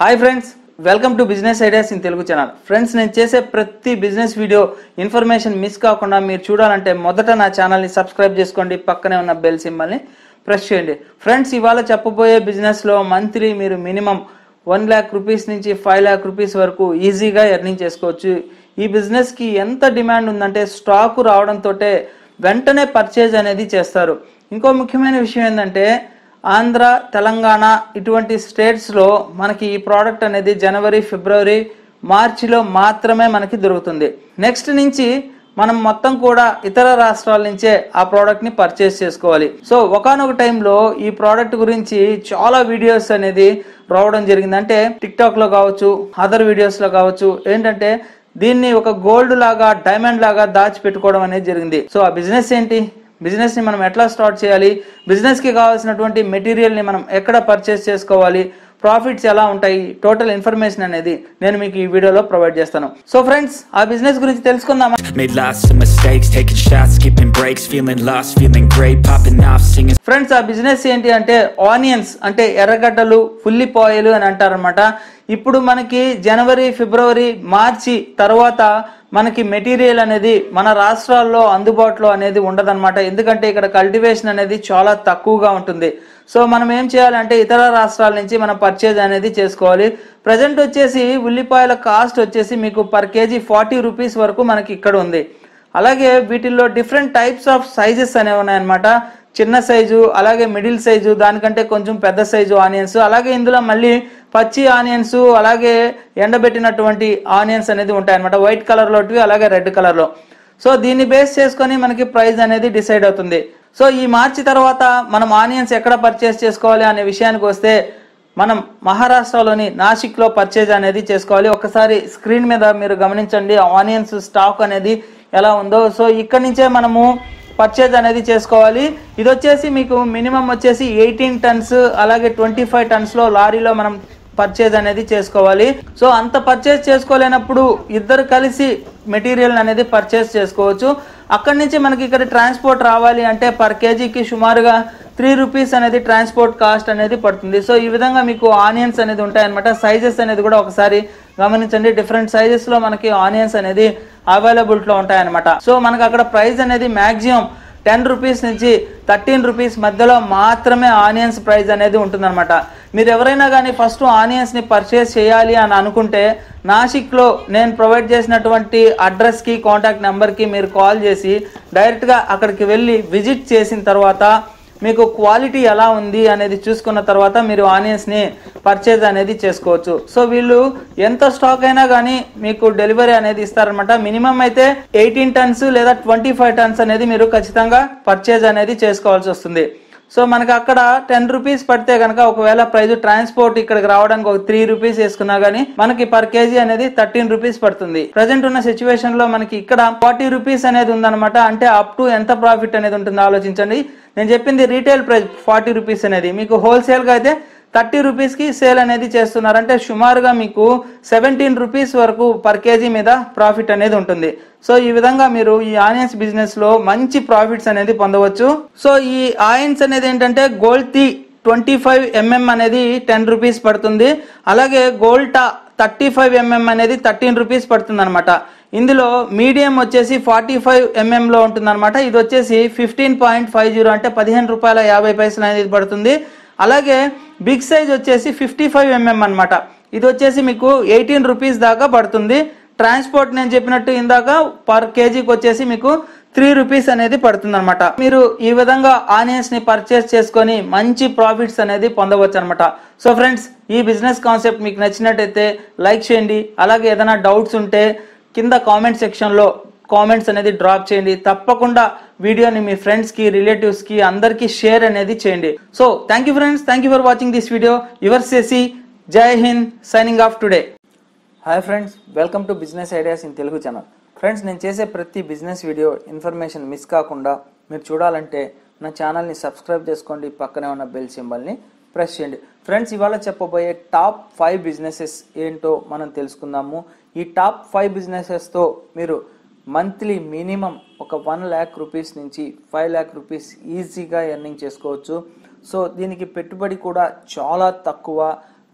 Hi friends welcome to business ideas in Telugu channel friends నేను చేసే ప్రతి బిజినెస్ వీడియో ఇన్ఫర్మేషన్ మిస్ కాకుండా మీరు చూడాలంటే మొదట నా ఛానల్ని సబ్స్క్రైబ్ చేసుకోండి పక్కనే ఉన్న బెల్ సింబల్ని ప్రెస్ చేయండి ఫ్రెండ్స్ ఇవాళ చెప్పబోయే బిజినెస్లో మంత్లీ మీరు మినిమం వన్ ల్యాక్ రూపీస్ నుంచి ఫైవ్ ల్యాక్ రూపీస్ వరకు ఈజీగా ఎర్నింగ్ చేసుకోవచ్చు ఈ బిజినెస్కి ఎంత డిమాండ్ ఉందంటే స్టాక్ రావడంతో వెంటనే పర్చేజ్ అనేది చేస్తారు ఇంకో ముఖ్యమైన విషయం ఏంటంటే ఆంధ్ర తెలంగాణ ఇటువంటి స్టేట్స్లో మనకి ఈ ప్రోడక్ట్ అనేది జనవరి ఫిబ్రవరి మార్చిలో మాత్రమే మనకి దొరుకుతుంది నెక్స్ట్ నుంచి మనం మొత్తం కూడా ఇతర రాష్ట్రాల నుంచే ఆ ప్రోడక్ట్ ని పర్చేస్ చేసుకోవాలి సో ఒకనొక టైంలో ఈ ప్రోడక్ట్ గురించి చాలా వీడియోస్ అనేది రావడం జరిగింది అంటే టిక్ టాక్ లో కావచ్చు అదర్ వీడియోస్ లో కావచ్చు ఏంటంటే దీన్ని ఒక గోల్డ్ లాగా డైమండ్ లాగా దాచి పెట్టుకోవడం అనేది జరిగింది సో ఆ బిజినెస్ ఏంటి బిజినెస్ ని మనం ఎట్లా స్టార్ట్ చేయాలి బిజినెస్ కి కావాల్సినటువంటి మెటీరియల్ ని మనం ఎక్కడ పర్చేస్ చేసుకోవాలి ప్రాఫిట్స్ ఎలా ఉంటాయి టోటల్ ఇన్ఫర్మేషన్ అనేది నేను మీకు ఈ వీడియోలో ప్రొవైడ్ చేస్తాను సో ఫ్రెండ్స్ ఆ బిజినెస్ గురించి తెలుసుకుందామా Made lots of mistakes, taking shots, skipping breaks, feeling lost, feeling great, popping off, singing. Friends ఆ బిజినెస్ ఏంటి అంటే ఆనియన్స్ అంటే ఎర్రగడ్డలు ఉల్లిపాయలు అని అంటారనమాట ఇప్పుడు మనకి జనవరి ఫిబ్రవరి మార్చి తర్వాత మనకి మెటీరియల్ అనేది మన రాష్ట్రాల్లో అందుబాటులో అనేది ఉండదన్నమాట ఎందుకంటే ఇక్కడ కల్టివేషన్ అనేది చాలా తక్కువగా ఉంటుంది సో మనం ఏం చేయాలంటే ఇతర రాష్ట్రాల నుంచి మనం పర్చేజ్ అనేది చేసుకోవాలి ప్రజెంట్ వచ్చేసి ఉల్లిపాయల కాస్ట్ వచ్చేసి మీకు పర్ కేజీ ఫార్టీ రూపీస్ వరకు మనకి ఇక్కడ ఉంది అలాగే వీటిల్లో డిఫరెంట్ టైప్స్ ఆఫ్ సైజెస్ అనేవి ఉన్నాయన్నమాట చిన్న సైజు అలాగే మిడిల్ సైజు దానికంటే కొంచెం పెద్ద సైజు ఆనియన్స్ అలాగే ఇందులో మళ్ళీ పచ్చి ఆనియన్స్ అలాగే ఎండబెట్టినటువంటి ఆనియన్స్ అనేది ఉంటాయన్నమాట వైట్ కలర్లోటివి అలాగే రెడ్ కలర్లో సో దీన్ని బేస్ చేసుకొని మనకి ప్రైస్ అనేది డిసైడ్ అవుతుంది సో ఈ మార్చి తర్వాత మనం ఆనియన్స్ ఎక్కడ పర్చేస్ చేసుకోవాలి అనే విషయానికి వస్తే మనం మహారాష్ట్రలోని నాసిక్లో పర్చేజ్ అనేది చేసుకోవాలి ఒకసారి స్క్రీన్ మీద మీరు గమనించండి ఆనియన్స్ స్టాక్ అనేది ఎలా ఉందో సో ఇక్కడ నుంచే మనము పర్చేజ్ అనేది చేసుకోవాలి ఇది వచ్చేసి మీకు మినిమం వచ్చేసి ఎయిటీన్ టన్స్ అలాగే ట్వంటీ ఫైవ్ టన్స్లో లారీలో మనం పర్చేజ్ అనేది చేసుకోవాలి సో అంత పర్చేజ్ చేసుకోలేనప్పుడు ఇద్దరు కలిసి మెటీరియల్ అనేది పర్చేజ్ చేసుకోవచ్చు అక్కడి నుంచి మనకి ఇక్కడ ట్రాన్స్పోర్ట్ రావాలి అంటే పర్ కేజీకి సుమారుగా త్రీ రూపీస్ అనేది ట్రాన్స్పోర్ట్ కాస్ట్ అనేది పడుతుంది సో ఈ విధంగా మీకు ఆనియన్స్ అనేది ఉంటాయన్నమాట సైజెస్ అనేది కూడా ఒకసారి గమనించండి డిఫరెంట్ సైజెస్లో మనకి ఆనియన్స్ అనేది అవైలబిలిటీలో ఉంటాయన్నమాట సో మనకి అక్కడ ప్రైస్ అనేది మ్యాక్సిమం టెన్ రూపీస్ నుంచి థర్టీన్ రూపీస్ మధ్యలో మాత్రమే ఆనియన్స్ ప్రైస్ అనేది ఉంటుందన్నమాట మీరు ఎవరైనా కానీ ఫస్ట్ ఆనియన్స్ని పర్చేస్ చేయాలి అని అనుకుంటే నాసిక్లో నేను ప్రొవైడ్ చేసినటువంటి అడ్రస్కి కాంటాక్ట్ నెంబర్కి మీరు కాల్ చేసి డైరెక్ట్గా అక్కడికి వెళ్ళి విజిట్ చేసిన తర్వాత మీకు క్వాలిటీ ఎలా ఉంది అనేది చూసుకున్న తర్వాత మీరు ఆనియన్స్ని పర్చేజ్ అనేది చేసుకోవచ్చు సో వీళ్ళు ఎంత స్టాక్ అయినా కానీ మీకు డెలివరీ అనేది ఇస్తారనమాట మినిమం అయితే ఎయిటీన్ టన్స్ లేదా ట్వంటీ ఫైవ్ టన్స్ అనేది మీరు ఖచ్చితంగా పర్చేజ్ అనేది చేసుకోవాల్సి వస్తుంది సో మనకి అక్కడ టెన్ రూపీస్ పడితే కనుక ఒకవేళ ప్రైస్ ట్రాన్స్పోర్ట్ ఇక్కడికి రావడానికి ఒక త్రీ రూపీస్ వేసుకున్నా గానీ మనకి పర్ కేజీ అనేది థర్టీన్ రూపీస్ పడుతుంది ప్రజెంట్ ఉన్న సిచ్యువేషన్ లో మనకి ఇక్కడ ఫార్టీ రూపీస్ అనేది ఉందన్నమాట అంటే అప్ టు ఎంత ప్రాఫిట్ అనేది ఉంటుందో ఆలోచించండి నేను చెప్పింది రీటైల్ ప్రైస్ ఫార్టీ రూపీస్ అనేది మీకు హోల్సేల్ గా అయితే థర్టీ రూపీస్కి సేల్ అనేది చేస్తున్నారు అంటే సుమారుగా మీకు సెవెంటీన్ రూపీస్ వరకు పర్ కేజీ మీద ప్రాఫిట్ అనేది ఉంటుంది సో ఈ విధంగా మీరు ఈ ఆనియన్స్ బిజినెస్ లో మంచి ప్రాఫిట్స్ అనేది పొందవచ్చు సో ఈ ఆయిన్స్ అనేది ఏంటంటే గోల్డ్ టీ ట్వంటీ ఫైవ్ ఎంఎం అనేది టెన్ రూపీస్ పడుతుంది అలాగే గోల్టా థర్టీ ఫైవ్ ఎంఎం అనేది థర్టీన్ రూపీస్ పడుతుంది అనమాట ఇందులో మీడియం వచ్చేసి ఫార్టీ ఫైవ్ ఎంఎంలో ఉంటుంది అనమాట ఇది వచ్చేసి ఫిఫ్టీన్ పాయింట్ ఫైవ్ జీరో అంటే పదిహేను రూపాయల యాభై పైసలు అనేది పడుతుంది అలాగే బిగ్ సైజ్ వచ్చేసి ఫిఫ్టీ ఫైవ్ ఎంఎం అనమాట ఇది వచ్చేసి మీకు ఎయిటీన్ రూపీస్ దాకా పడుతుంది ట్రాన్స్పోర్ట్ నేను చెప్పినట్టు ఇందాక పర్ కేజీకి వచ్చేసి మీకు త్రీ రూపీస్ అనేది పడుతుంది అనమాట మీరు ఈ విధంగా ఆనియన్స్ ని పర్చేస్ చేసుకొని మంచి ప్రాఫిట్స్ అనేది పొందవచ్చు అనమాట సో ఫ్రెండ్స్ ఈ బిజినెస్ కాన్సెప్ట్ మీకు నచ్చినట్టయితే లైక్ చేయండి అలాగే ఏదైనా డౌట్స్ ఉంటే కింద కామెంట్ సెక్షన్లో కామెంట్స్ అనేది డ్రాప్ చేయండి తప్పకుండా వీడియోని మీ ఫ్రెండ్స్కి రిలేటివ్స్కి అందరికీ షేర్ అనేది చేయండి so thank you friends thank you for watching this video your సేసి జై Hind signing off today hi friends welcome to business ideas in Telugu channel friends నేను చేసే ప్రతి బిజినెస్ వీడియో ఇన్ఫర్మేషన్ మిస్ కాకుండా మీరు చూడాలంటే నా ఛానల్ని సబ్స్క్రైబ్ చేసుకోండి పక్కనే ఉన్న బెల్ సింబల్ని ప్రెస్ చేయండి ఫ్రెండ్స్ ఇవాళ చెప్పబోయే టాప్ ఫైవ్ బిజినెసెస్ ఏంటో మనం తెలుసుకుందాము ఈ టాప్ ఫైవ్ బిజినెసెస్తో మీరు మంత్లీ మినిమం ఒక వన్ ల్యాక్ రూపీస్ నుంచి ఫైవ్ ల్యాక్ రూపీస్ ఈజీగా ఎర్నింగ్ చేసుకోవచ్చు సో దీనికి పెట్టుబడి కూడా చాలా తక్కువ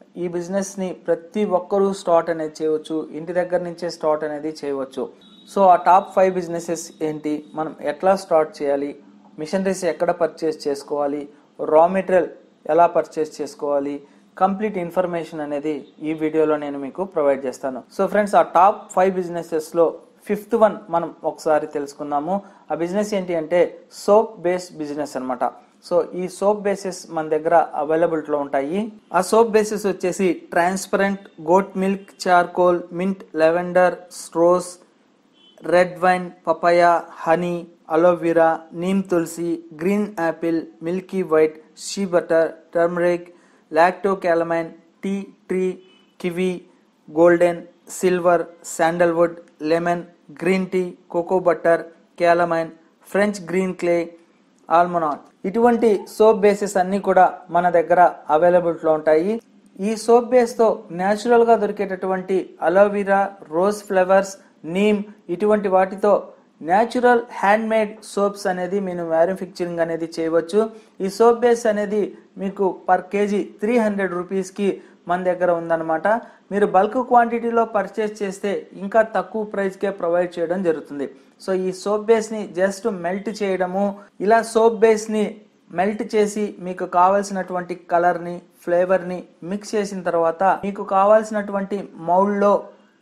ఈ బిజినెస్ ని ప్రతి ఒక్కరూ స్టార్ట్ అనేది చేయవచ్చు ఇంటి దగ్గర నుంచే స్టార్ట్ అనేది చేయవచ్చు సో ఆ టాప్ ఫైవ్ బిజినెసెస్ ఏంటి మనం ఎట్లా స్టార్ట్ చేయాలి మిషనరీస్ ఎక్కడ పర్చేస్ చేసుకోవాలి రా మెటీరియల్ ఎలా పర్చేస్ చేసుకోవాలి కంప్లీట్ ఇన్ఫర్మేషన్ అనేది ఈ వీడియోలో నేను మీకు ప్రొవైడ్ చేస్తాను సో ఫ్రెండ్స్ ఆ టాప్ ఫైవ్ బిజినెసెస్లో ఫిఫ్త్ వన్ మనం ఒకసారి తెలుసుకుందాము ఆ బిజినెస్ ఏంటి అంటే సోప్ బేస్డ్ బిజినెస్ అన్నమాట సో ఈ సోప్ బేసెస్ మన దగ్గర అవైలబిలిటీలో ఉంటాయి ఆ సోప్ బేసెస్ వచ్చేసి transparent goat milk charcoal mint lavender స్ట్రోస్ red wine papaya honey aloe vera neem tulsi green apple milky white shea butter turmeric lacto calamine tea tree kiwi golden silver sandalwood lemon green tea cocoa butter calamine French green clay ఆల్మనాట్ ఇటువంటి soap bases అన్ని కూడా మన దగ్గర అవైలబిలిటీలో ఉంటాయి ఈ soap base తో న్యాచురల్ గా దొరికేటటువంటి అలోవెరా రోజ్ ఫ్లవర్స్ నీమ్ ఇటువంటి వాటితో న్యాచురల్ హ్యాండ్ మేడ్ సోప్స్ అనేది మీరు మ్యానుఫ్యాక్చరింగ్ అనేది చేయవచ్చు ఈ సోప్ బేస్ అనేది మీకు పర్ కేజీ త్రీ హండ్రెడ్ రూపీస్కి మన దగ్గర ఉందన్నమాట మీరు బల్క్ క్వాంటిటీలో పర్చేస్ చేస్తే ఇంకా తక్కువ ప్రైస్కే ప్రొవైడ్ చేయడం జరుగుతుంది సో ఈ సోప్ బేస్ని జస్ట్ మెల్ట్ చేయడము ఇలా సోప్ బేస్ని మెల్ట్ చేసి మీకు కావాల్సినటువంటి కలర్ని ఫ్లేవర్ని మిక్స్ చేసిన తర్వాత మీకు కావాల్సినటువంటి మౌల్డ్లో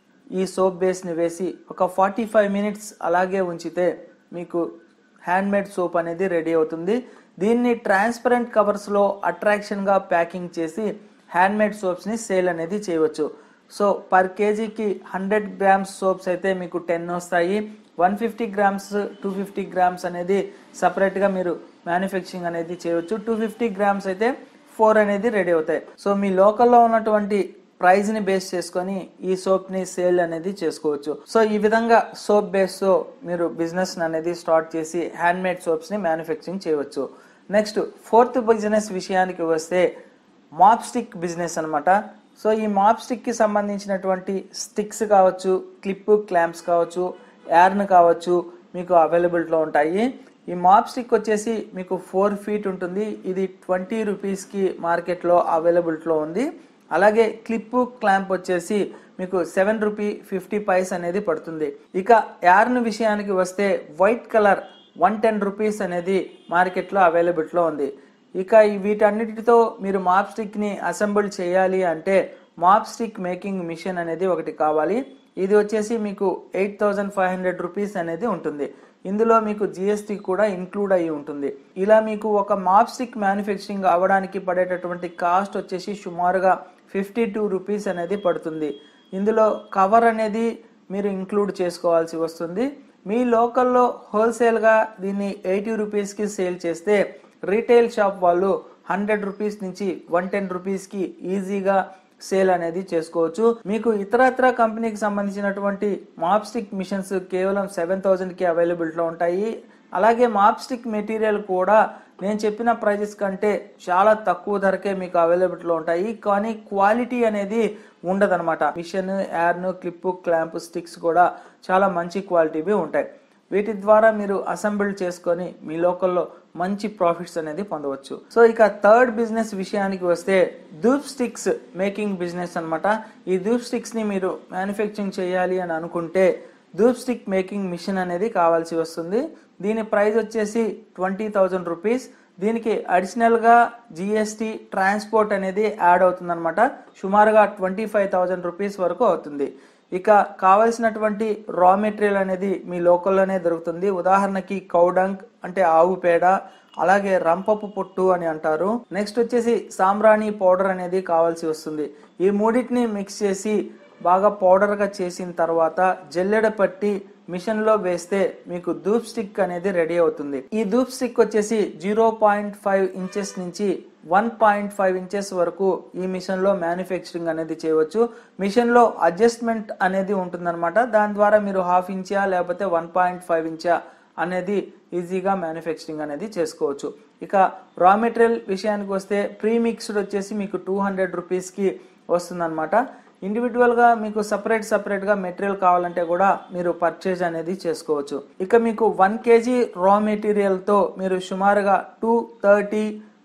ఈ సోప్ బేస్ని వేసి ఒక ఫార్టీ ఫైవ్ మినిట్స్ అలాగే ఉంచితే మీకు హ్యాండ్ మేడ్ సోప్ అనేది రెడీ అవుతుంది దీన్ని ట్రాన్స్పరెంట్ కవర్స్లో అట్రాక్షన్గా ప్యాకింగ్ చేసి హ్యాండ్ మేడ్ సోప్స్ని సేల్ అనేది చేయవచ్చు సో పర్ కేజీకి హండ్రెడ్ గ్రామ్స్ సోప్స్ అయితే మీకు టెన్ వస్తాయి one fifty grams two fifty grams అనేది సపరేట్గా మీరు మ్యానుఫ్యాక్చరింగ్ అనేది చేయవచ్చు టూ ఫిఫ్టీ గ్రామ్స్ అయితే ఫోర్ అనేది రెడీ అవుతాయి సో మీ లోకల్లో ఉన్నటువంటి ప్రైస్ ని బేస్ చేసుకొని ఈ సోప్ ని సేల్ అనేది చేసుకోవచ్చు సో ఈ విధంగా సోప్ బేస్ తో మీరు బిజినెస్ అనేది స్టార్ట్ చేసి హ్యాండ్ మేడ్ సోప్స్ ని మ్యానుఫ్యాక్చరింగ్ చేయవచ్చు నెక్స్ట్ ఫోర్త్ బిజినెస్ విషయానికి వస్తే మాప్ స్టిక్ బిజినెస్ అనమాట సో ఈ మాప్ స్టిక్ కి సంబంధించినటువంటి స్టిక్స్ కావచ్చు క్లిప్ క్లాంప్స్ కావచ్చు యార్న్ కావచ్చు మీకు అవైలబిలిటీలో ఉంటాయి ఈ మాప్ స్టిక్ వచ్చేసి మీకు ఫోర్ ఫీట్ ఉంటుంది ఇది ట్వంటీ రూపీస్కి మార్కెట్లో అవైలబిలిటీలో ఉంది అలాగే క్లిప్ క్లాంప్ వచ్చేసి మీకు సెవెన్ రూపీ ఫిఫ్టీ పైస్ అనేది పడుతుంది ఇక యార్న్ విషయానికి వస్తే white colour one ten rupees అనేది మార్కెట్లో అవైలబిలిటీలో ఉంది ఇక ఈ వీటన్నిటితో మీరు మాప్ స్టిక్ని అసెంబుల్ చేయాలి అంటే మాప్ స్టిక్ మేకింగ్ మిషన్ అనేది ఒకటి కావాలి ఇది వచ్చేసి మీకు eight thousand five hundred rupees అనేది ఉంటుంది ఇందులో మీకు జిఎస్టీ కూడా ఇంక్లూడ్ అయ్యి ఉంటుంది ఇలా మీకు ఒక మాప్ స్టిక్ మ్యానుఫ్యాక్చరింగ్ అవ్వడానికి పడేటటువంటి కాస్ట్ వచ్చేసి సుమారుగా ఫిఫ్టీ టూ రూపీస్ అనేది పడుతుంది ఇందులో కవర్ అనేది మీరు ఇంక్లూడ్ చేసుకోవాల్సి వస్తుంది మీ లోకల్లో హోల్సేల్గా దీన్ని ఎయిటీ రూపీస్కి సేల్ చేస్తే రీటైల్ షాప్ వాళ్ళు హండ్రెడ్ రూపీస్ నుంచి వన్ టెన్ రూపీస్కి ఈజీగా సేల్ అనేది చేసుకోవచ్చు మీకు ఇతరత్ర కంపెనీకి సంబంధించినటువంటి మాప్ స్టిక్ మిషన్స్ కేవలం సెవెన్ థౌజండ్కి అవైలబిలిటీలో ఉంటాయి అలాగే మాప్ స్టిక్ మెటీరియల్ కూడా నేను చెప్పిన ప్రైజెస్ కంటే చాలా తక్కువ ధరకే మీకు అవైలబిలిటీలో ఉంటాయి కానీ క్వాలిటీ అనేది ఉండదన్నమాట machine yarn clip clamp sticks కూడా చాలా మంచి క్వాలిటీవి ఉంటాయి వీటి ద్వారా మీరు అసెంబుల్ చేసుకొని మీ లోకల్లో మంచి ప్రాఫిట్స్ అనేది పొందవచ్చు సో ఇక థర్డ్ బిజినెస్ విషయానికి వస్తే ధూప్ స్టిక్స్ మేకింగ్ బిజినెస్ అన్నమాట ఈ ధూప్ స్టిక్స్ ని మీరు మ్యానుఫ్యాక్చరింగ్ చేయాలి అని అనుకుంటే ధూప్ స్టిక్ మేకింగ్ మిషన్ అనేది కావాల్సి వస్తుంది దీని ప్రైస్ వచ్చేసి ట్వంటీ థౌజండ్ రూపీస్ దీనికి అడిషనల్గా జిఎస్టీ ట్రాన్స్పోర్ట్ అనేది యాడ్ అవుతుంది అనమాట సుమారుగా ట్వంటీ ఫైవ్ థౌజండ్ రూపీస్ వరకు అవుతుంది ఇక కావలసినటువంటి రా మెటీరియల్ అనేది మీ లోకల్లోనే దొరుకుతుంది ఉదాహరణకి కౌడంక్ అంటే ఆవు పేడ అలాగే రంపపు పొట్టు అని అంటారు నెక్స్ట్ వచ్చేసి సాంబ్రాణి పౌడర్ అనేది కావాల్సి వస్తుంది ఈ మూడింటిని మిక్స్ చేసి బాగా పౌడర్గా చేసిన తర్వాత జల్లెడ పట్టి మిషన్ లో వేస్తే మీకు ధూప్ స్టిక్ అనేది రెడీ అవుతుంది ఈ ధూప్ స్టిక్ వచ్చేసి జీరో పాయింట్ ఫైవ్ ఇంచెస్ నుంచి వన్ పాయింట్ ఫైవ్ ఇంచెస్ వరకు ఈ మిషన్ లో మ్యానుఫ్యాక్చరింగ్ అనేది చేయవచ్చు మిషన్ లో అడ్జస్ట్మెంట్ అనేది ఉంటుందన్నమాట దాని ద్వారా మీరు హాఫ్ ఇంచా లేకపోతే వన్ పాయింట్ ఫైవ్ ఇంచా అనేది ఈజీగా మ్యానుఫ్యాక్చరింగ్ అనేది చేసుకోవచ్చు ఇక రా మెటీరియల్ విషయానికి వస్తే ప్రీ మిక్స్డ్ వచ్చేసి మీకు టూ హండ్రెడ్ రూపీస్కి వస్తుందన్నమాట ఇండివిజువల్గా మీకు సపరేట్ సపరేట్గా మెటీరియల్ కావాలంటే కూడా మీరు పర్చేజ్ అనేది చేసుకోవచ్చు ఇక మీకు వన్ కేజీ రా మెటీరియల్తో మీరు సుమారుగా టూ థర్టీ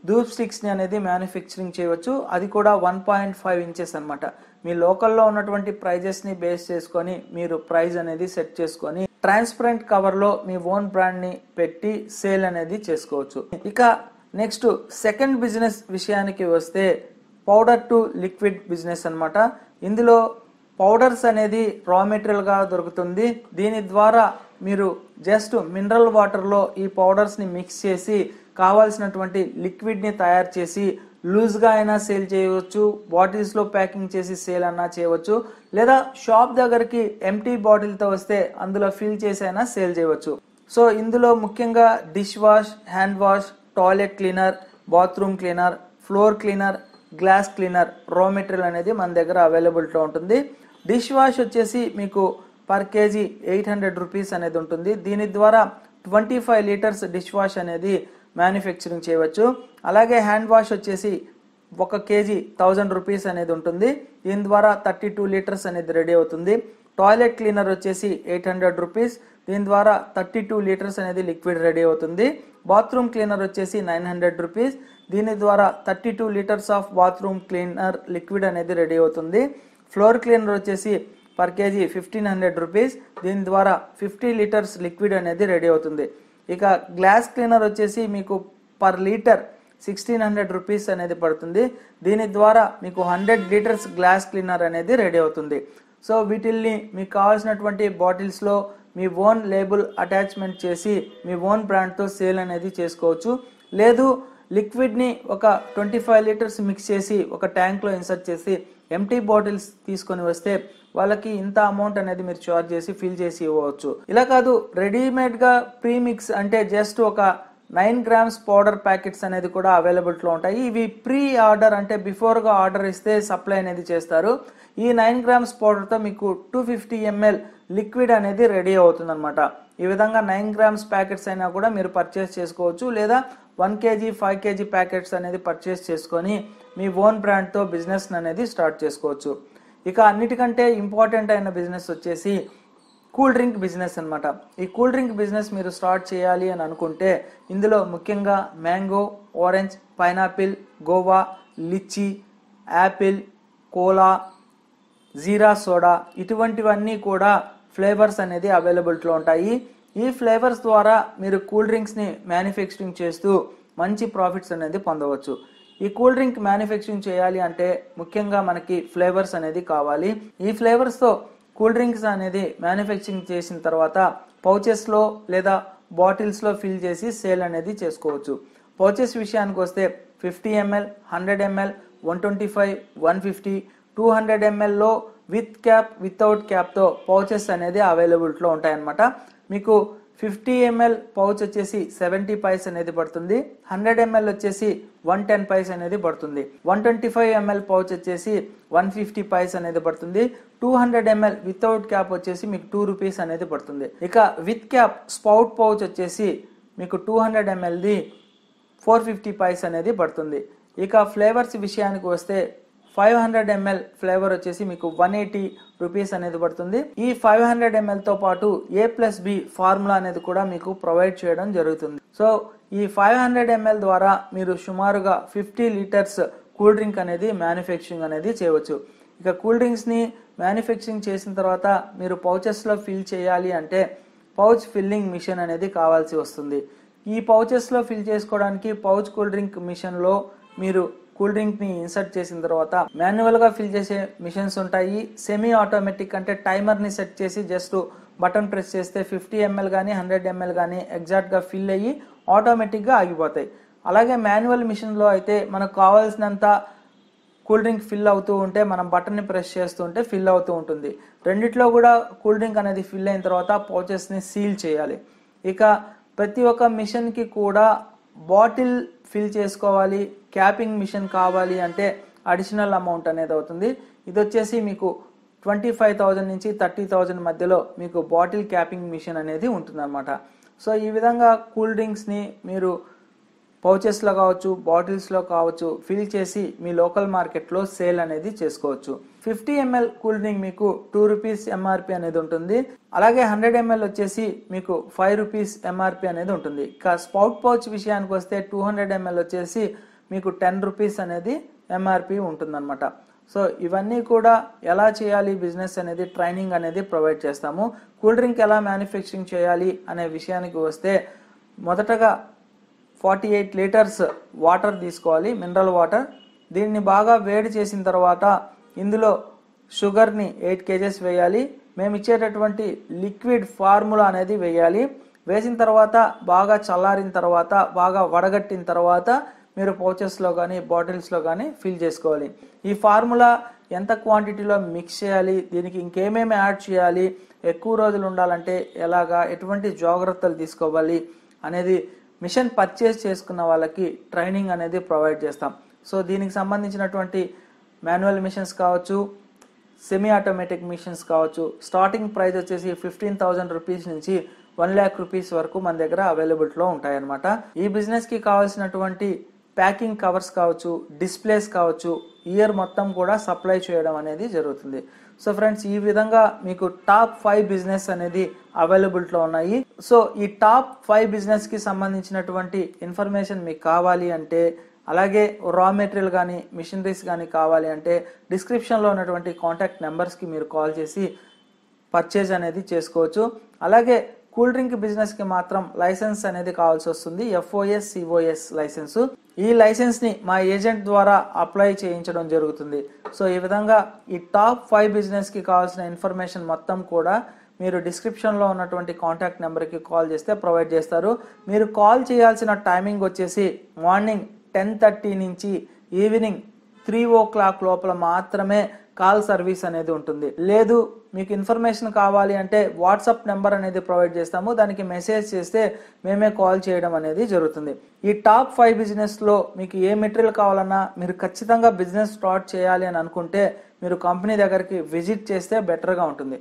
ధూప్ స్టిక్స్ని అనేది మ్యానుఫ్యాక్చరింగ్ చేయవచ్చు అది కూడా వన్ పాయింట్ ఫైవ్ ఇంచెస్ అనమాట మీ లోకల్లో ఉన్నటువంటి ప్రైజెస్ని బేస్ చేసుకొని మీరు ప్రైజ్ అనేది సెట్ చేసుకొని ట్రాన్స్పరెంట్ కవర్లో మీ ఓన్ బ్రాండ్ని పెట్టి సేల్ అనేది చేసుకోవచ్చు ఇక నెక్స్ట్ సెకండ్ బిజినెస్ విషయానికి వస్తే పౌడర్ టు లిక్విడ్ బిజినెస్ అన్నమాట ఇందులో పౌడర్స్ అనేది రా మెటీరియల్గా దొరుకుతుంది దీని ద్వారా మీరు జస్ట్ మినరల్ వాటర్లో ఈ పౌడర్స్ని మిక్స్ చేసి కావాల్సినటువంటి లిక్విడ్ని తయారు చేసి లూజ్గా అయినా సేల్ చేయవచ్చు బాటిల్స్లో ప్యాకింగ్ చేసి సేల్ అన్నా చేయవచ్చు లేదా షాప్ దగ్గరికి ఎంటీ బాటిల్తో వస్తే అందులో ఫిల్ చేసి అయినా సేల్ చేయవచ్చు సో ఇందులో ముఖ్యంగా dish wash hand wash toilet cleaner bathroom cleaner floor cleaner glass cleaner raw material అనేది మన దగ్గర అవైలబిలిటీలో ఉంటుంది డిష్ వాష్ వచ్చేసి మీకు per kg eight hundred rupees అనేది ఉంటుంది దీని ద్వారా twenty five litres dish wash అనేది మ్యానుఫ్యాక్చరింగ్ చేయవచ్చు అలాగే హ్యాండ్ వాష్ వచ్చేసి ఒక కేజీ థౌజండ్ రూపీస్ అనేది ఉంటుంది దీని ద్వారా థర్టీ టూ లీటర్స్ అనేది రెడీ అవుతుంది టాయిలెట్ క్లీనర్ వచ్చేసి ఎయిట్ హండ్రెడ్ రూపీస్ దీని ద్వారా థర్టీ టూ లీటర్స్ అనేది లిక్విడ్ రెడీ అవుతుంది బాత్రూమ్ క్లీనర్ వచ్చేసి నైన్ హండ్రెడ్ రూపీస్ దీని ద్వారా thirty two litres of bathroom cleaner liquid అనేది రెడీ అవుతుంది ఫ్లోర్ క్లీనర్ వచ్చేసి per kg fifteen hundred rupees దీని ద్వారా ఫిఫ్టీ లీటర్స్ లిక్విడ్ అనేది రెడీ అవుతుంది ఇక గ్లాస్ క్లీనర్ వచ్చేసి మీకు per litre sixteen hundred rupees అనేది పడుతుంది దీని ద్వారా మీకు హండ్రెడ్ లీటర్స్ గ్లాస్ క్లీనర్ అనేది రెడీ అవుతుంది సో వీటిల్ని మీకు కావాల్సినటువంటి బాటిల్స్లో మీ ఓన్ లేబుల్ అటాచ్మెంట్ చేసి మీ ఓన్ బ్రాండ్తో సేల్ అనేది చేసుకోవచ్చు లేదు లిక్విడ్ని ఒక ట్వంటీ ఫైవ్ లీటర్స్ మిక్స్ చేసి ఒక ట్యాంక్లో ఇన్సర్ట్ చేసి ఎంటీ బాటిల్స్ తీసుకొని వస్తే వాళ్ళకి ఇంత అమౌంట్ అనేది మీరు చార్జ్ చేసి ఫిల్ చేసి ఇవ్వచ్చు ఇలా కాదు రెడీమేడ్గా ప్రీమిక్స్ అంటే జస్ట్ ఒక నైన్ గ్రామ్స్ పౌడర్ ప్యాకెట్స్ అనేది కూడా అవైలబిలిటీలో ఉంటాయి ఇవి ప్రీ ఆర్డర్ అంటే బిఫోర్గా ఆర్డర్ ఇస్తే సప్లై అనేది చేస్తారు ఈ నైన్ గ్రామ్స్ పౌడర్తో మీకు టూ ఫిఫ్టీ ఎంఎల్ లిక్విడ్ అనేది రెడీ అవుతుందన్నమాట ఈ విధంగా నైన్ గ్రామ్స్ ప్యాకెట్స్ అయినా కూడా మీరు పర్చేస్ చేసుకోవచ్చు లేదా one kg five kg packets అనేది పర్చేస్ చేసుకొని మీ ఓన్ బ్రాండ్తో బిజినెస్ అనేది స్టార్ట్ చేసుకోవచ్చు ఇక అన్నిటికంటే ఇంపార్టెంట్ అయిన బిజినెస్ వచ్చేసి కూల్ డ్రింక్ బిజినెస్ అన్నమాట ఈ కూల్ డ్రింక్ బిజినెస్ మీరు స్టార్ట్ చేయాలి అని అనుకుంటే ఇందులో ముఖ్యంగా mango orange pineapple guava lychee apple cola జీరా సోడా ఇటువంటివన్నీ కూడా ఫ్లేవర్స్ అనేది అవైలబిలిటీలో ఉంటాయి ఈ ఫ్లేవర్స్ ద్వారా మీరు కూల్ డ్రింక్స్ని మ్యానుఫ్యాక్చరింగ్ చేస్తూ మంచి ప్రాఫిట్స్ అనేది పొందవచ్చు ఈ కూల్ డ్రింక్ మ్యానుఫ్యాక్చరింగ్ చేయాలి అంటే ముఖ్యంగా మనకి ఫ్లేవర్స్ అనేది కావాలి ఈ ఫ్లేవర్స్తో కూల్ డ్రింక్స్ అనేది మ్యానుఫ్యాక్చరింగ్ చేసిన తర్వాత పౌచెస్లో లేదా బాటిల్స్లో ఫిల్ చేసి సేల్ అనేది చేసుకోవచ్చు పౌచెస్ విషయానికి వస్తే fifty ml hundred ml one twenty five one fifty two hundred ఎంఎల్లో విత్ క్యాప్ వితౌట్ క్యాప్తో పౌచెస్ అనేది అవైలబిలిటీలో ఉంటాయన్నమాట మీకు ఫిఫ్టీ ఎంఎల్ పౌచ్ వచ్చేసి సెవెంటీ పైస్ అనేది పడుతుంది హండ్రెడ్ ఎంఎల్ వచ్చేసి వన్ టెన్ పైస్ అనేది పడుతుంది one twenty five ml pouch వచ్చేసి వన్ ఫిఫ్టీ పైస్ అనేది పడుతుంది two hundred ml without cap వచ్చేసి మీకు టూ రూపీస్ అనేది పడుతుంది ఇక విత్ క్యాప్ స్పౌట్ పౌచ్ వచ్చేసి మీకు టూ హండ్రెడ్ ఎంఎల్ది ఫోర్ ఫిఫ్టీ పైస్ అనేది పడుతుంది ఇక ఫ్లేవర్స్ విషయానికి వస్తే ఫైవ్ హండ్రెడ్ ఎంఎల్ ఫ్లేవర్ వచ్చేసి మీకు వన్ ఎయిటీ రూపీస్ అనేది పడుతుంది ఈ ఫైవ్ హండ్రెడ్ ఎంఎల్తో పాటు ఏ ప్లస్ బి ఫార్ములా అనేది కూడా మీకు ప్రొవైడ్ చేయడం జరుగుతుంది సో ఈ ఫైవ్ హండ్రెడ్ ఎంఎల్ ద్వారా మీరు సుమారుగా ఫిఫ్టీ లీటర్స్ కూల్ డ్రింక్ అనేది మ్యానుఫ్యాక్చరింగ్ అనేది చేయవచ్చు ఇక కూల్ డ్రింక్స్ని మ్యానుఫ్యాక్చరింగ్ చేసిన తర్వాత మీరు పౌచెస్లో ఫిల్ చేయాలి అంటే పౌచ్ ఫిల్లింగ్ మిషన్ అనేది కావాల్సి వస్తుంది ఈ పౌచెస్లో ఫిల్ చేసుకోవడానికి పౌచ్ కూల్ డ్రింక్ మిషన్లో మీరు కూల్ డ్రింక్ని ఇన్సర్ట్ చేసిన తర్వాత మాన్యువల్గా ఫిల్ చేసే మిషన్స్ ఉంటాయి సెమీ ఆటోమేటిక్ అంటే టైమర్ని సెట్ చేసి జస్ట్ బటన్ ప్రెస్ చేస్తే ఫిఫ్టీ ఎంఎల్ కానీ హండ్రెడ్ ఎంఎల్ కానీ ఎగ్జాక్ట్గా ఫిల్ అయ్యి ఆటోమేటిక్గా ఆగిపోతాయి అలాగే మాన్యువల్ మిషన్లో అయితే మనకు కావాల్సినంత కూల్ డ్రింక్ ఫిల్ అవుతూ ఉంటే మనం బటన్ని ప్రెస్ చేస్తూ ఉంటే ఫిల్ అవుతూ ఉంటుంది రెండిట్లో కూడా కూల్ డ్రింక్ అనేది ఫిల్ అయిన తర్వాత పౌచెస్ని సీల్ చేయాలి ఇక ప్రతి ఒక్క మిషన్కి కూడా బాటిల్ ఫిల్ చేసుకోవాలి క్యాపింగ్ మిషన్ కావాలి అంటే అడిషనల్ అమౌంట్ అనేది అవుతుంది ఇది వచ్చేసి మీకు ట్వంటీ ఫైవ్ థౌజండ్ నుంచి థర్టీ థౌజండ్ మధ్యలో మీకు బాటిల్ క్యాపింగ్ మిషన్ అనేది ఉంటుందన్నమాట సో ఈ విధంగా కూల్ డ్రింక్స్ని మీరు పౌచెస్లో కావచ్చు బాటిల్స్లో కావచ్చు ఫిల్ చేసి మీ లోకల్ మార్కెట్లో సేల్ అనేది చేసుకోవచ్చు ఫిఫ్టీ ఎంఎల్ కూల్ డ్రింక్ మీకు టూ రూపీస్ ఎంఆర్పి అనేది ఉంటుంది అలాగే హండ్రెడ్ ఎంఎల్ వచ్చేసి మీకు ఫైవ్ రూపీస్ ఎంఆర్పి అనేది ఉంటుంది ఇక స్పౌట్ పౌచ్ విషయానికి వస్తే టూ హండ్రెడ్ ఎంఎల్ వచ్చేసి మీకు టెన్ రూపీస్ అనేది ఎంఆర్పి ఉంటుందన్నమాట సో ఇవన్నీ కూడా ఎలా చేయాలి బిజినెస్ అనేది ట్రైనింగ్ అనేది ప్రొవైడ్ చేస్తాము కూల్ డ్రింక్ ఎలా మ్యానుఫ్యాక్చరింగ్ చేయాలి అనే విషయానికి వస్తే మొదటగా ఫార్టీ ఎయిట్ లీటర్స్ వాటర్ తీసుకోవాలి మినరల్ వాటర్ దీన్ని బాగా వేడి చేసిన తర్వాత ఇందులో షుగర్ని ఎయిట్ కేజెస్ వేయాలి మేము ఇచ్చేటటువంటి లిక్విడ్ ఫార్ములా అనేది వేయాలి వేసిన తర్వాత బాగా చల్లారిన తర్వాత బాగా వడగట్టిన తర్వాత మీరు పౌచెస్లో కానీ బాటిల్స్లో కానీ ఫిల్ చేసుకోవాలి ఈ ఫార్ములా ఎంత క్వాంటిటీలో మిక్స్ చేయాలి దీనికి ఇంకేమేమి యాడ్ చేయాలి ఎక్కువ రోజులు ఉండాలంటే ఎలాగా ఎటువంటి జాగ్రత్తలు తీసుకోవాలి అనేది మిషన్ పర్చేస్ చేసుకున్న వాళ్ళకి ట్రైనింగ్ అనేది ప్రొవైడ్ చేస్తాం సో దీనికి సంబంధించినటువంటి మాన్యువల్ మిషన్స్ కావచ్చు సెమీ ఆటోమేటిక్ మిషన్స్ కావచ్చు స్టార్టింగ్ ప్రైస్ వచ్చేసి ఫిఫ్టీన్ థౌజండ్ రూపీస్ నుంచి వన్ ల్యాక్ రూపీస్ వరకు మన దగ్గర అవైలబిలిటీలో ఉంటాయన్నమాట ఈ బిజినెస్కి కావాల్సినటువంటి ప్యాకింగ్ కవర్స్ కావచ్చు డిస్ప్లేస్ కావచ్చు ఇయర్ మొత్తం కూడా సప్లై చేయడం అనేది జరుగుతుంది సో ఫ్రెండ్స్ ఈ విధంగా మీకు టాప్ ఫైవ్ బిజినెస్ అనేది అవైలబిలిటీలో ఉన్నాయి సో ఈ టాప్ ఫైవ్ బిజినెస్కి సంబంధించినటువంటి ఇన్ఫర్మేషన్ మీకు కావాలి అంటే అలాగే రా మెటీరియల్ కానీ మిషనరీస్ కానీ కావాలి అంటే డిస్క్రిప్షన్లో ఉన్నటువంటి కాంటాక్ట్ నెంబర్స్కి మీరు కాల్ చేసి పర్చేజ్ అనేది చేసుకోవచ్చు అలాగే కూల్ డ్రింక్ బిజినెస్కి మాత్రం లైసెన్స్ అనేది కావాల్సి వస్తుంది ఎఫ్ఓఎస్ సిఓఎస్ లైసెన్స్ ఈ లైసెన్స్ని మా ఏజెంట్ ద్వారా అప్లై చేయించడం జరుగుతుంది సో ఈ విధంగా ఈ టాప్ ఫైవ్ బిజినెస్కి కావాల్సిన ఇన్ఫర్మేషన్ మొత్తం కూడా మీరు డిస్క్రిప్షన్లో ఉన్నటువంటి కాంటాక్ట్ నెంబర్కి కాల్ చేస్తే ప్రొవైడ్ చేస్తారు మీరు కాల్ చేయాల్సిన టైమింగ్ వచ్చేసి మార్నింగ్ టెన్ థర్టీ నుంచి ఈవినింగ్ త్రీ ఓ క్లాక్ లోపల మాత్రమే కాల్ సర్వీస్ అనేది ఉంటుంది లేదు మీకు ఇన్ఫర్మేషన్ కావాలి అంటే వాట్సాప్ నెంబర్ అనేది ప్రొవైడ్ చేస్తాము దానికి మెసేజ్ చేస్తే మేమే కాల్ చేయడం అనేది జరుగుతుంది ఈ టాప్ ఫైవ్ బిజినెస్లో మీకు ఏ మెటీరియల్ కావాలన్నా మీరు ఖచ్చితంగా బిజినెస్ స్టార్ట్ చేయాలి అని అనుకుంటే మీరు కంపెనీ దగ్గరికి విజిట్ చేస్తే బెటర్గా ఉంటుంది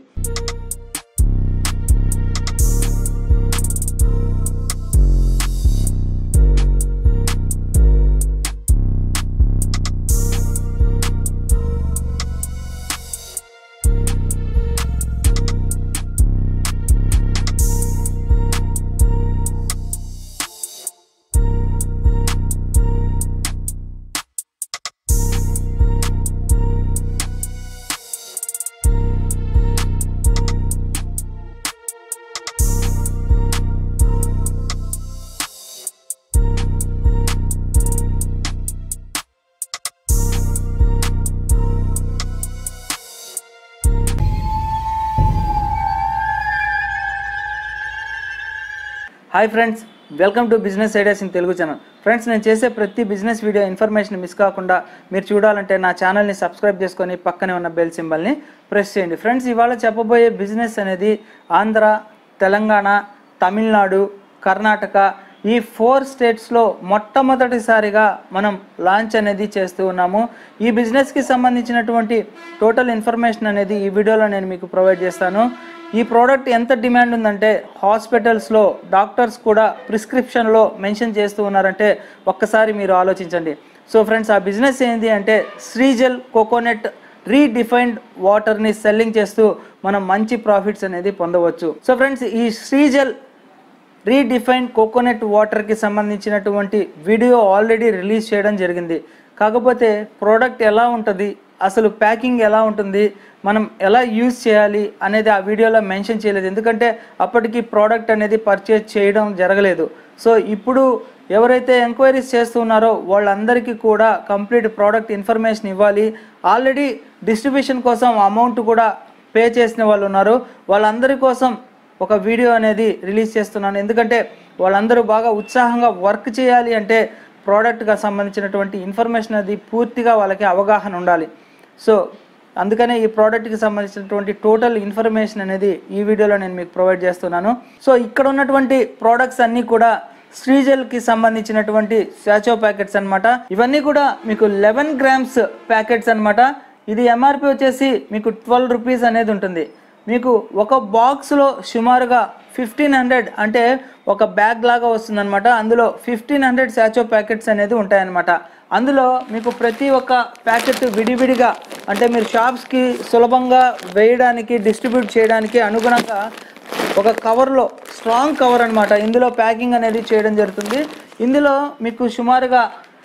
hi friends welcome to business ideas in Telugu channel friends నేను చేసే ప్రతి బిజినెస్ వీడియో ఇన్ఫర్మేషన్ మిస్ కాకుండా మీరు చూడాలంటే నా ఛానల్ని సబ్స్క్రైబ్ చేసుకొని పక్కనే ఉన్న బెల్ సింబల్ని ప్రెస్ చేయండి ఫ్రెండ్స్ ఇవాళ చెప్పబోయే బిజినెస్ అనేది ఆంధ్ర తెలంగాణ తమిళనాడు కర్ణాటక ఈ ఫోర్ స్టేట్స్లో మొట్టమొదటిసారిగా మనం లాంచ్ అనేది చేస్తూ ఉన్నాము ఈ బిజినెస్కి సంబంధించినటువంటి టోటల్ ఇన్ఫర్మేషన్ అనేది ఈ వీడియోలో నేను మీకు ప్రొవైడ్ చేస్తాను ఈ ప్రోడక్ట్ ఎంత డిమాండ్ ఉందంటే హాస్పిటల్స్లో డాక్టర్స్ కూడా ప్రిస్క్రిప్షన్లో మెన్షన్ చేస్తూ ఉన్నారంటే ఒక్కసారి మీరు ఆలోచించండి సో ఫ్రెండ్స్ ఆ బిజినెస్ ఏంటి అంటే శ్రీజెల్ కోకోనట్ రీడిఫైన్డ్ వాటర్ని సెల్లింగ్ చేస్తూ మనం మంచి ప్రాఫిట్స్ అనేది పొందవచ్చు సో ఫ్రెండ్స్ ఈ శ్రీజెల్ రీడిఫైన్డ్ కోకోనట్ వాటర్కి సంబంధించినటువంటి వీడియో ఆల్రెడీ రిలీజ్ చేయడం జరిగింది కాకపోతే ప్రోడక్ట్ ఎలా ఉంటుంది అసలు ప్యాకింగ్ ఎలా ఉంటుంది మనం ఎలా యూజ్ చేయాలి అనేది ఆ వీడియోలో మెన్షన్ చేయలేదు ఎందుకంటే అప్పటికి ప్రోడక్ట్ అనేది పర్చేజ్ చేయడం జరగలేదు సో ఇప్పుడు ఎవరైతే ఎంక్వైరీస్ చేస్తున్నారో వాళ్ళందరికీ కూడా కంప్లీట్ ప్రోడక్ట్ ఇన్ఫర్మేషన్ ఇవ్వాలి ఆల్రెడీ డిస్ట్రిబ్యూషన్ కోసం అమౌంట్ కూడా పే చేసిన వాళ్ళు ఉన్నారు వాళ్ళందరి కోసం ఒక వీడియో అనేది రిలీజ్ చేస్తున్నాను ఎందుకంటే వాళ్ళందరూ బాగా ఉత్సాహంగా వర్క్ చేయాలి అంటే ప్రోడక్ట్గా సంబంధించినటువంటి ఇన్ఫర్మేషన్ అది పూర్తిగా వాళ్ళకి అవగాహన ఉండాలి సో అందుకనే ఈ ప్రోడక్ట్కి సంబంధించినటువంటి టోటల్ ఇన్ఫర్మేషన్ అనేది ఈ వీడియోలో నేను మీకు ప్రొవైడ్ చేస్తున్నాను సో ఇక్కడ ఉన్నటువంటి ప్రోడక్ట్స్ అన్నీ కూడా శ్రీజెల్కి సంబంధించినటువంటి శాచో ప్యాకెట్స్ అన్నమాట ఇవన్నీ కూడా మీకు లెవెన్ గ్రామ్స్ ప్యాకెట్స్ అన్నమాట ఇది ఎంఆర్పి వచ్చేసి మీకు ట్వెల్వ్ రూపీస్ అనేది ఉంటుంది మీకు ఒక బాక్స్లో సుమారుగా ఫిఫ్టీన్ హండ్రెడ్ అంటే ఒక బ్యాగ్ లాగా వస్తుందన్నమాట అందులో ఫిఫ్టీన్ హండ్రెడ్ శాచో ప్యాకెట్స్ అనేది ఉంటాయన్నమాట అందులో మీకు ప్రతి ఒక్క ప్యాకెట్ విడివిడిగా అంటే మీరు షాప్స్కి సులభంగా వేయడానికి డిస్ట్రిబ్యూట్ చేయడానికి అనుగుణంగా ఒక కవర్లో స్ట్రాంగ్ కవర్ అన్నమాట ఇందులో ప్యాకింగ్ అనేది చేయడం జరుగుతుంది ఇందులో మీకు సుమారుగా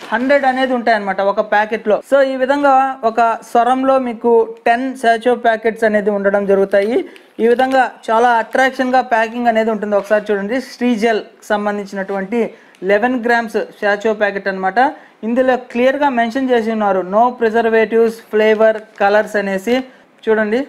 హండ్రెడ్ అనేది ఉంటాయి అనమాట ఒక ప్యాకెట్లో సో ఈ విధంగా ఒక స్వరంలో మీకు టెన్ సాచో ప్యాకెట్స్ అనేది ఉండడం జరుగుతాయి ఈ విధంగా చాలా అట్రాక్షన్గా ప్యాకింగ్ అనేది ఉంటుంది ఒకసారి చూడండి శ్రీజెల్ సంబంధించినటువంటి లెవెన్ గ్రామ్స్ షాచో ప్యాకెట్ అన్నమాట ఇందులో క్లియర్గా మెన్షన్ చేసి ఉన్నారు నో ప్రిజర్వేటివ్స్ ఫ్లేవర్ కలర్స్ అనేసి చూడండి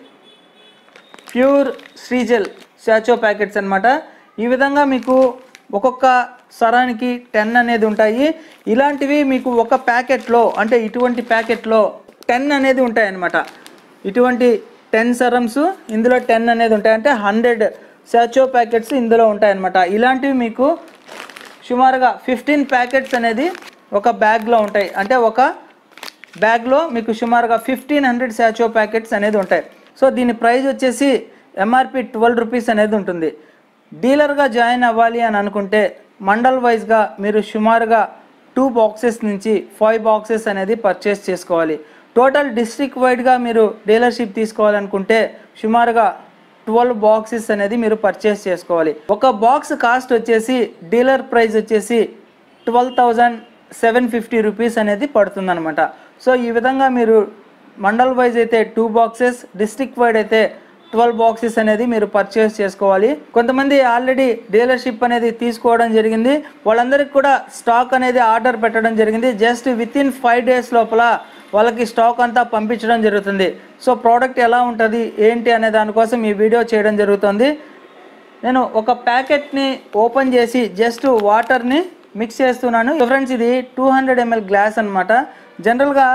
ప్యూర్ శ్రీజెల్ షాచో ప్యాకెట్స్ అన్నమాట ఈ విధంగా మీకు ఒక్కొక్క సరానికి టెన్ అనేది ఉంటాయి ఇలాంటివి మీకు ఒక ప్యాకెట్లో అంటే ఇటువంటి ప్యాకెట్లో టెన్ అనేది ఉంటాయి అన్నమాట ఇటువంటి టెన్ సరమ్స్ ఇందులో టెన్ అనేది ఉంటాయి అంటే హండ్రెడ్ షాచో ప్యాకెట్స్ ఇందులో ఉంటాయి అన్నమాట ఇలాంటివి మీకు సుమారుగా ఫిఫ్టీన్ ప్యాకెట్స్ అనేది ఒక బ్యాగ్లో ఉంటాయి అంటే ఒక బ్యాగ్లో మీకు సుమారుగా ఫిఫ్టీన్ హండ్రెడ్ శాచో ప్యాకెట్స్ అనేది ఉంటాయి సో దీని ప్రైస్ వచ్చేసి ఎంఆర్పి ట్వెల్వ్ రూపీస్ అనేది ఉంటుంది డీలర్గా జాయిన్ అవ్వాలి అని అనుకుంటే మండల్ వైజ్గా మీరు సుమారుగా టూ బాక్సెస్ నుంచి ఫైవ్ బాక్సెస్ అనేది పర్చేస్ చేసుకోవాలి టోటల్ డిస్ట్రిక్ట్ వైడ్గా మీరు డీలర్షిప్ తీసుకోవాలనుకుంటే సుమారుగా ట్వెల్వ్ బాక్సెస్ అనేది మీరు పర్చేస్ చేసుకోవాలి ఒక బాక్స్ కాస్ట్ వచ్చేసి డీలర్ ప్రైస్ వచ్చేసి twelve thousand seven fifty rupees అనేది పడుతుందన్నమాట సో ఈ విధంగా మీరు మండల్ వైజ్ అయితే టూ బాక్సెస్ డిస్ట్రిక్ట్ వైడ్ అయితే ట్వెల్వ్ బాక్సెస్ అనేది మీరు పర్చేస్ చేసుకోవాలి కొంతమంది ఆల్రెడీ డీలర్షిప్ అనేది తీసుకోవడం జరిగింది వాళ్ళందరికీ కూడా స్టాక్ అనేది ఆర్డర్ పెట్టడం జరిగింది just within five days లోపల వాళ్ళకి స్టాక్ అంతా పంపించడం జరుగుతుంది సో ప్రోడక్ట్ ఎలా ఉంటుంది ఏంటి అనే దానికోసం ఈ వీడియో చేయడం జరుగుతుంది నేను ఒక ప్యాకెట్ని ఓపెన్ చేసి జస్ట్ వాటర్ని మిక్స్ చేస్తున్నాను ఫ్రెండ్స్ ఇది టూ హండ్రెడ్ ఎంఎల్ గ్లాస్ అనమాట జనరల్గా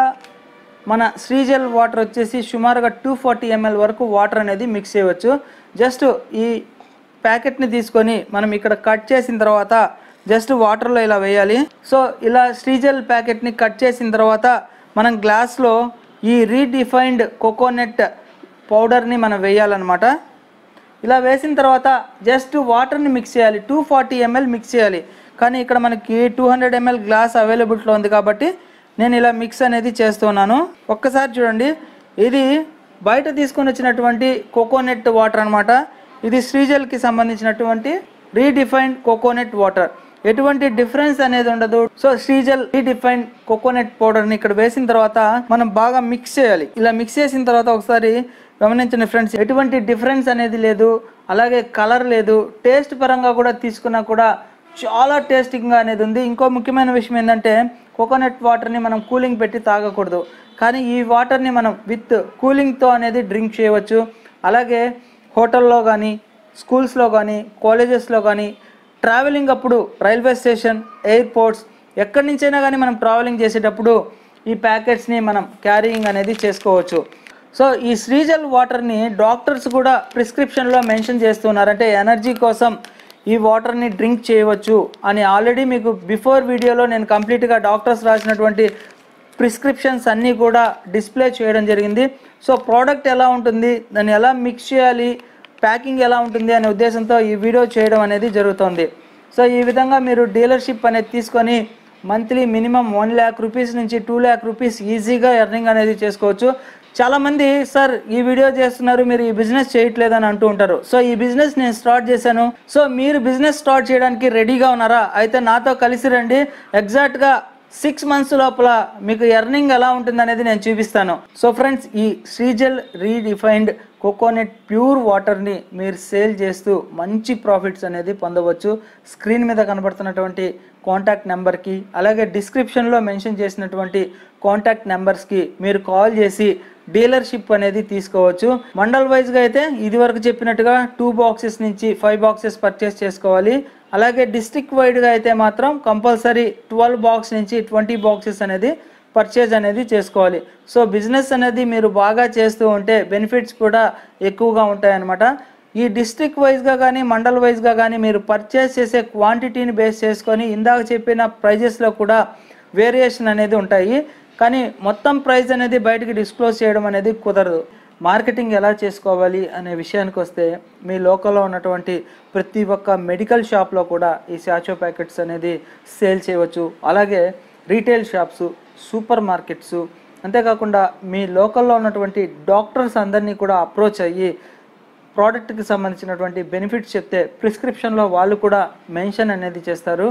మన శ్రీజల్ వాటర్ వచ్చేసి సుమారుగా టూ ఫార్టీ ఎంఎల్ వరకు వాటర్ అనేది మిక్స్ చేయవచ్చు జస్ట్ ఈ ప్యాకెట్ని తీసుకొని మనం ఇక్కడ కట్ చేసిన తర్వాత జస్ట్ వాటర్లో ఇలా వేయాలి సో ఇలా శ్రీజల్ ప్యాకెట్ని కట్ చేసిన తర్వాత మనం గ్లాస్లో ఈ రీడిఫైన్డ్ కోకోనట్ పౌడర్ని మనం వేయాలన్నమాట ఇలా వేసిన తర్వాత జస్ట్ వాటర్ని మిక్స్ చేయాలి టూ ఫార్టీ ఎంఎల్ మిక్స్ చేయాలి కానీ ఇక్కడ మనకి టూ హండ్రెడ్ ఎంఎల్ గ్లాస్ అవైలబిలిటీలో ఉంది కాబట్టి నేను ఇలా మిక్స్ అనేది చేస్తున్నాను ఒక్కసారి చూడండి ఇది బయట తీసుకొని వచ్చినటువంటి కోకోనట్ వాటర్ అనమాట ఇది శ్రీజల్కి సంబంధించినటువంటి రీడిఫైన్డ్ కోకోనట్ వాటర్ ఎటువంటి డిఫరెన్స్ అనేది ఉండదు సో శ్రీజల్ రీడిఫైన్డ్ కోకోనట్ పౌడర్ని ఇక్కడ వేసిన తర్వాత మనం బాగా మిక్స్ చేయాలి ఇలా మిక్స్ చేసిన తర్వాత ఒకసారి గమనించండి ఫ్రెండ్స్ ఎటువంటి డిఫరెన్స్ అనేది లేదు అలాగే కలర్ లేదు టేస్ట్ పరంగా కూడా తీసుకున్నా కూడా చాలా టేస్టింగ్గా అనేది ఉంది ఇంకో ముఖ్యమైన విషయం ఏంటంటే కోకోనట్ వాటర్ని మనం కూలింగ్ పెట్టి తాగకూడదు కానీ ఈ వాటర్ని మనం విత్ కూలింగ్తో అనేది డ్రింక్ చేయవచ్చు అలాగే హోటల్లో కానీ స్కూల్స్లో కానీ కాలేజెస్లో కానీ ట్రావెలింగ్ అప్పుడు రైల్వే స్టేషన్ ఎయిర్పోర్ట్స్ ఎక్కడి నుంచైనా కానీ మనం ట్రావెలింగ్ చేసేటప్పుడు ఈ ప్యాకెట్స్ని మనం క్యారీయింగ్ అనేది చేసుకోవచ్చు సో ఈ శ్రీజల్ వాటర్ని డాక్టర్స్ కూడా ప్రిస్క్రిప్షన్లో మెన్షన్ చేస్తున్నారు అంటే ఎనర్జీ కోసం ఈ వాటర్ని డ్రింక్ చేయవచ్చు అని ఆల్రెడీ మీకు బిఫోర్ వీడియోలో నేను కంప్లీట్గా డాక్టర్స్ రాసినటువంటి ప్రిస్క్రిప్షన్స్ అన్నీ కూడా డిస్ప్లే చేయడం జరిగింది సో ప్రోడక్ట్ ఎలా ఉంటుంది దాన్ని ఎలా మిక్స్ చేయాలి ప్యాకింగ్ ఎలా ఉంటుంది అనే ఉద్దేశంతో ఈ వీడియో చేయడం అనేది జరుగుతుంది సో ఈ విధంగా మీరు డీలర్షిప్ అనేది తీసుకొని monthly minimum one lakh rupees నుంచి టూ ల్యాక్ రూపీస్ ఈజీగా ఎర్నింగ్ అనేది చేసుకోవచ్చు చాలామంది సార్ ఈ వీడియో చేస్తున్నారు మీరు ఈ బిజినెస్ చేయట్లేదని అంటూ ఉంటారు సో ఈ బిజినెస్ నేను స్టార్ట్ చేశాను సో మీరు బిజినెస్ స్టార్ట్ చేయడానికి రెడీగా ఉన్నారా అయితే నాతో కలిసి రండి ఎగ్జాక్ట్గా సిక్స్ మంత్స్ లోపల మీకు ఎర్నింగ్ ఎలా ఉంటుంది అనేది నేను చూపిస్తాను సో ఫ్రెండ్స్ ఈ శ్రీజల్ రీడిఫైన్డ్ కోకోనట్ ప్యూర్ వాటర్ని మీరు సేల్ చేస్తూ మంచి ప్రాఫిట్స్ అనేది పొందవచ్చు స్క్రీన్ మీద కనబడుతున్నటువంటి కాంటాక్ట్ నెంబర్కి అలాగే డిస్క్రిప్షన్లో మెన్షన్ చేసినటువంటి కాంటాక్ట్ నెంబర్స్కి మీరు కాల్ చేసి డీలర్షిప్ అనేది తీసుకోవచ్చు మండల్ వైజ్గా అయితే ఇదివరకు చెప్పినట్టుగా టూ బాక్సెస్ నుంచి ఫైవ్ బాక్సెస్ పర్చేస్ చేసుకోవాలి అలాగే డిస్ట్రిక్ట్ వైడ్గా అయితే మాత్రం కంపల్సరీ ట్వెల్వ్ బాక్స్ నుంచి ట్వంటీ బాక్సెస్ అనేది పర్చేజ్ అనేది చేసుకోవాలి సో బిజినెస్ అనేది మీరు బాగా చేస్తూ ఉంటే బెనిఫిట్స్ కూడా ఎక్కువగా ఉంటాయన్నమాట ఈ డిస్ట్రిక్ట్ వైజ్గా కానీ మండల్ వైజ్గా కానీ మీరు పర్చేస్ చేసే క్వాంటిటీని బేస్ చేసుకొని ఇందాక చెప్పిన ప్రైజెస్లో కూడా వేరియేషన్ అనేది ఉంటాయి కానీ మొత్తం ప్రైస్ అనేది బయటికి డిస్క్లోజ్ చేయడం అనేది కుదరదు మార్కెటింగ్ ఎలా చేసుకోవాలి అనే విషయానికి వస్తే మీ లోకల్లో ఉన్నటువంటి ప్రతి ఒక్క మెడికల్ షాప్లో కూడా ఈ శాచో ప్యాకెట్స్ అనేది సేల్ చేయవచ్చు అలాగే రీటైల్ షాప్స్ సూపర్ మార్కెట్స్ అంతేకాకుండా మీ లోకల్లో ఉన్నటువంటి డాక్టర్స్ అందరినీ కూడా అప్రోచ్ అయ్యి ప్రోడక్ట్కి సంబంధించినటువంటి బెనిఫిట్స్ చెప్తే ప్రిస్క్రిప్షన్లో వాళ్ళు కూడా మెన్షన్ అనేది చేస్తారు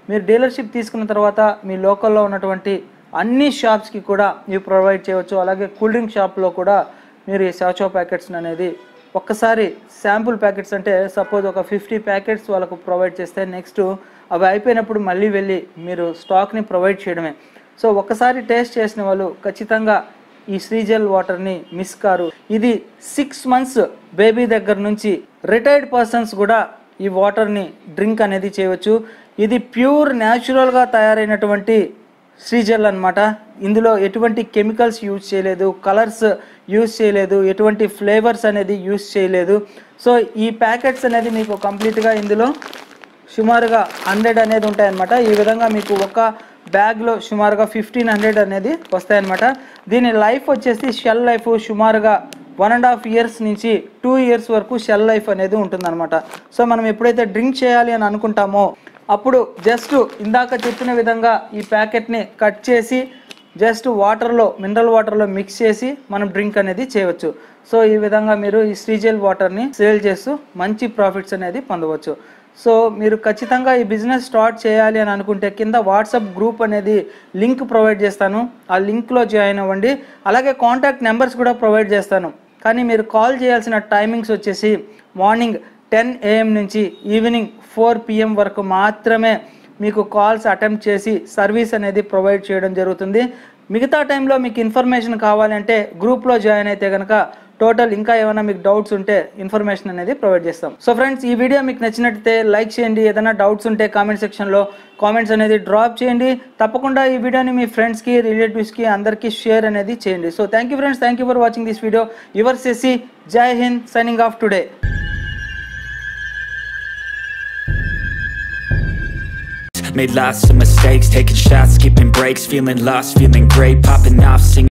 మీరు డీలర్షిప్ తీసుకున్న తర్వాత మీ లోకల్లో ఉన్నటువంటి అన్ని షాప్స్కి కూడా ఇవి ప్రొవైడ్ చేయవచ్చు అలాగే కూల్ డ్రింక్ షాప్లో కూడా మీరు ఈ సాచో ప్యాకెట్స్ అనేది ఒక్కసారి శాంపుల్ ప్యాకెట్స్ అంటే సపోజ్ ఒక ఫిఫ్టీ ప్యాకెట్స్ వాళ్ళకు ప్రొవైడ్ చేస్తే నెక్స్ట్ అవి అయిపోయినప్పుడు మళ్ళీ వెళ్ళి మీరు స్టాక్ని ప్రొవైడ్ చేయడమే సో ఒక్కసారి టేస్ట్ చేసిన వాళ్ళు ఖచ్చితంగా ఈ శ్రీజల్ వాటర్ని మిస్ కారు ఇది సిక్స్ మంత్స్ బేబీ దగ్గర నుంచి రిటైర్డ్ పర్సన్స్ కూడా ఈ వాటర్ని డ్రింక్ అనేది చేయవచ్చు ఇది ప్యూర్ న్యాచురల్గా తయారైనటువంటి శ్రీజల్ అన్నమాట ఇందులో ఎటువంటి కెమికల్స్ యూజ్ చేయలేదు కలర్స్ యూజ్ చేయలేదు ఎటువంటి ఫ్లేవర్స్ అనేది యూజ్ చేయలేదు సో ఈ ప్యాకెట్స్ అనేది మీకు కంప్లీట్గా ఇందులో సుమారుగా హండ్రెడ్ అనేది ఉంటాయన్నమాట ఈ విధంగా మీకు ఒక బ్యాగ్లో సుమారుగా ఫిఫ్టీన్ హండ్రెడ్ అనేది వస్తాయన్నమాట దీని లైఫ్ వచ్చేసి షెల్ లైఫ్ సుమారుగా వన్ అండ్ హాఫ్ ఇయర్స్ నుంచి టూ ఇయర్స్ వరకు షెల్ లైఫ్ అనేది ఉంటుందన్నమాట సో మనం ఎప్పుడైతే డ్రింక్ చేయాలి అని అనుకుంటామో అప్పుడు జస్ట్ ఇందాక చెప్పిన విధంగా ఈ ప్యాకెట్ని కట్ చేసి జస్ట్ వాటర్లో మినరల్ వాటర్లో మిక్స్ చేసి మనం డ్రింక్ అనేది చేయవచ్చు సో ఈ విధంగా మీరు ఈ శ్రీజెల్ వాటర్ని సేల్ చేస్తూ మంచి ప్రాఫిట్స్ అనేది పొందవచ్చు సో మీరు ఖచ్చితంగా ఈ బిజినెస్ స్టార్ట్ చేయాలి అని అనుకుంటే కింద వాట్సాప్ గ్రూప్ అనేది లింక్ ప్రొవైడ్ చేస్తాను ఆ లింక్లో జాయిన్ అవ్వండి అలాగే కాంటాక్ట్ నెంబర్స్ కూడా ప్రొవైడ్ చేస్తాను కానీ మీరు కాల్ చేయాల్సిన టైమింగ్స్ వచ్చేసి మార్నింగ్ టెన్ ఏఎం నుంచి ఈవినింగ్ ఫోర్ పిఎం వరకు మాత్రమే మీకు కాల్స్ అటెంప్ట్ చేసి సర్వీస్ అనేది ప్రొవైడ్ చేయడం జరుగుతుంది మిగతా టైంలో మీకు ఇన్ఫర్మేషన్ కావాలంటే గ్రూప్లో జాయిన్ అయితే కనుక టోటల్ ఇంకా ఏమైనా మీకు డౌట్స్ ఉంటే ఇన్ఫర్మేషన్ అనేది ప్రొవైడ్ చేస్తాం సో ఫ్రెండ్స్ ఈ వీడియో మీకు నచ్చినట్టయితే లైక్ చేయండి ఏదైనా డౌట్స్ ఉంటే కామెంట్ సెక్షన్లో కామెంట్స్ అనేది డ్రాప్ చేయండి తప్పకుండా ఈ వీడియోని మీ ఫ్రెండ్స్కి రిలేటివ్స్కి అందరికీ షేర్ అనేది చేయండి so thank you friends thank you for watching this video your సెసి జై Hind signing off today Made lots of mistakes, taking shots, skipping breaks, feeling lost, feeling great, popping off, singing.